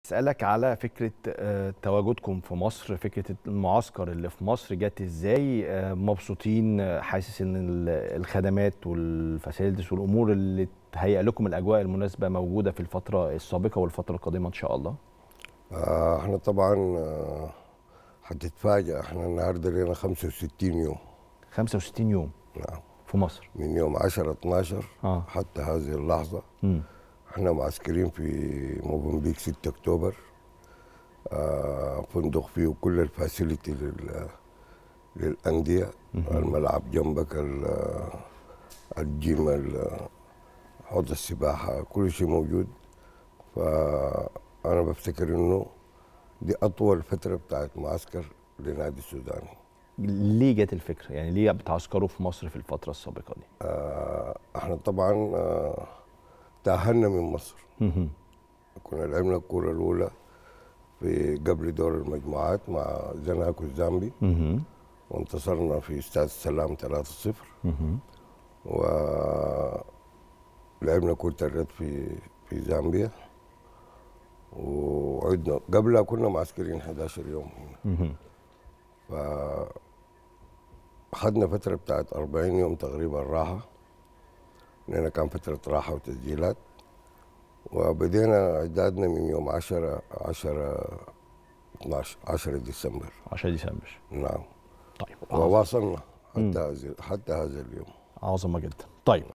اسالك على فكره آه، تواجدكم في مصر فكره المعسكر اللي في مصر جت ازاي آه، مبسوطين آه، حاسس ان ال- الخدمات والفاسيلتيز والامور اللي تهيئ لكم الاجواء المناسبه موجوده في الفتره السابقه والفتره القادمه ان شاء الله آه، احنا طبعا آه، هتتفاجئ احنا النهارده لنا 65 يوم 65 يوم نعم في مصر من يوم 10 12 اه حتى هذه اللحظه امم احنا معسكرين في موزمبيق 6 اكتوبر آه، فندق فيه كل الفاسيلتي لل للانديه الملعب جنبك ال- الجيم ال- حوض السباحه كل شيء موجود فانا بفتكر انه دي اطول فتره بتاعت معسكر لنادي السوداني ليه جت الفكره يعني ليه بتعسكروا في مصر في الفتره السابقه دي آه، احنا طبعا آه، تاهلنا من مصر مهم. كنا لعبنا الكوره الاولى في قبل دور المجموعات مع زناكو الزامبي مهم. وانتصرنا في استاد السلام 3-0 مهم. ولعبنا كرة اليد في في زامبيا وعدنا قبلها كنا معسكرين 11 يوم هنا مهم. ف أخذنا فترة بتاعت 40 يوم تقريبا راحة لأن كان فترة راحة وتسجيلات وبدينا إعدادنا من يوم 10 10 12 10 ديسمبر 10 ديسمبر نعم طيب عظ- وواصلنا حتى هذه حتى هذا اليوم عظمه جدا طيب